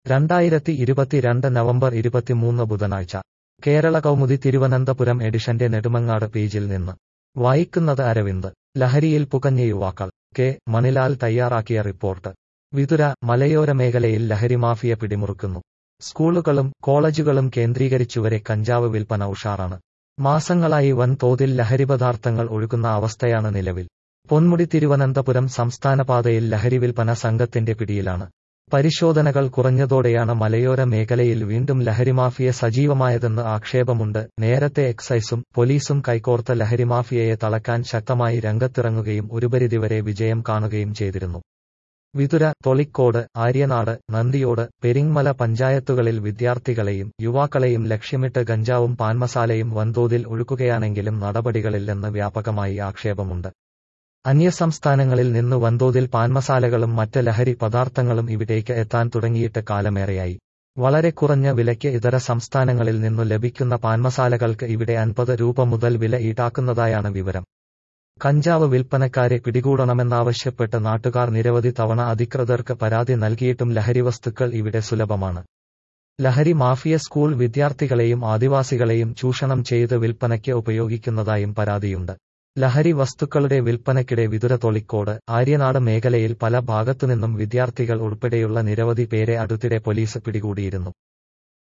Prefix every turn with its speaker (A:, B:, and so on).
A: രണ്ടായിരത്തി ഇരുപത്തിരണ്ട് നവംബർ ഇരുപത്തിമൂന്ന് ബുധനാഴ്ച കേരള കൗമുദി തിരുവനന്തപുരം എഡിഷന്റെ നെടുമങ്ങാട് പേജിൽ നിന്ന് വായിക്കുന്നത് അരവിന്ദ് ലഹരിയിൽ പുകഞ്ഞ യുവാക്കൾ കെ മണിലാൽ തയ്യാറാക്കിയ റിപ്പോർട്ട് വിതുര മലയോര മേഖലയിൽ ലഹരി മാഫിയ പിടിമുറുക്കുന്നു സ്കൂളുകളും കോളേജുകളും കേന്ദ്രീകരിച്ചുവരെ കഞ്ചാവ് വിൽപ്പന ഉഷാറാണ് മാസങ്ങളായി വൻതോതിൽ ലഹരിപദാർത്ഥങ്ങൾ ഒഴുകുന്ന അവസ്ഥയാണ് നിലവിൽ പൊന്മുടി തിരുവനന്തപുരം സംസ്ഥാനപാതയിൽ ലഹരി വിൽപ്പന സംഘത്തിന്റെ പിടിയിലാണ് പരിശോധനകൾ കുറഞ്ഞതോടെയാണ് മലയോര മേഖലയിൽ വീണ്ടും ലഹരിമാഫിയ സജീവമായതെന്ന് ആക്ഷേപമുണ്ട് നേരത്തെ എക്സൈസും പോലീസും കൈകോർത്ത ലഹരിമാഫിയയെ തളക്കാൻ ശക്തമായി രംഗത്തിറങ്ങുകയും ഒരുപരിധിവരെ വിജയം കാണുകയും ചെയ്തിരുന്നു വിതുര തൊളിക്കോട് ആര്യനാട് നന്ദിയോട് പെരിങ്മല പഞ്ചായത്തുകളിൽ വിദ്യാർത്ഥികളെയും യുവാക്കളെയും ലക്ഷ്യമിട്ട് ഗഞ്ചാവും പാൻമസാലയും വൻതോതിൽ ഒഴുകുകയാണെങ്കിലും നടപടികളില്ലെന്ന് വ്യാപകമായി ആക്ഷേപമുണ്ട് അന്യസംസ്ഥാനങ്ങളിൽ നിന്ന് വൻതോതിൽ പാൻമസാലകളും മറ്റ് ലഹരി പദാർത്ഥങ്ങളും ഇവിടേക്ക് എത്താൻ തുടങ്ങിയിട്ട് കാലമേറെയായി വളരെ കുറഞ്ഞ വിലയ്ക്ക് ഇതര സംസ്ഥാനങ്ങളിൽ നിന്നു ലഭിക്കുന്ന പാൻമസാലകൾക്ക് ഇവിടെ അൻപത് രൂപ മുതൽ വില ഈടാക്കുന്നതായാണ് വിവരം കഞ്ചാവ് വിൽപ്പനക്കാരെ പിടികൂടണമെന്നാവശ്യപ്പെട്ട് നാട്ടുകാർ നിരവധി തവണ അധികൃതർക്ക് പരാതി നൽകിയിട്ടും ലഹരിവസ്തുക്കൾ ഇവിടെ സുലഭമാണ് ലഹരി മാഫിയ സ്കൂൾ വിദ്യാർത്ഥികളെയും ആദിവാസികളെയും ചൂഷണം ചെയ്ത് വിൽപ്പനയ്ക്ക് ഉപയോഗിക്കുന്നതായും പരാതിയുണ്ട് ലഹരി വസ്തുക്കളുടെ വിൽപ്പനയ്ക്കിടെ വിതുര തൊളിക്കോട് ആര്യനാട് മേഖലയിൽ പല ഭാഗത്തുനിന്നും വിദ്യാർത്ഥികൾ ഉൾപ്പെടെയുള്ള നിരവധി പേരെ അടുത്തിടെ പോലീസ് പിടികൂടിയിരുന്നു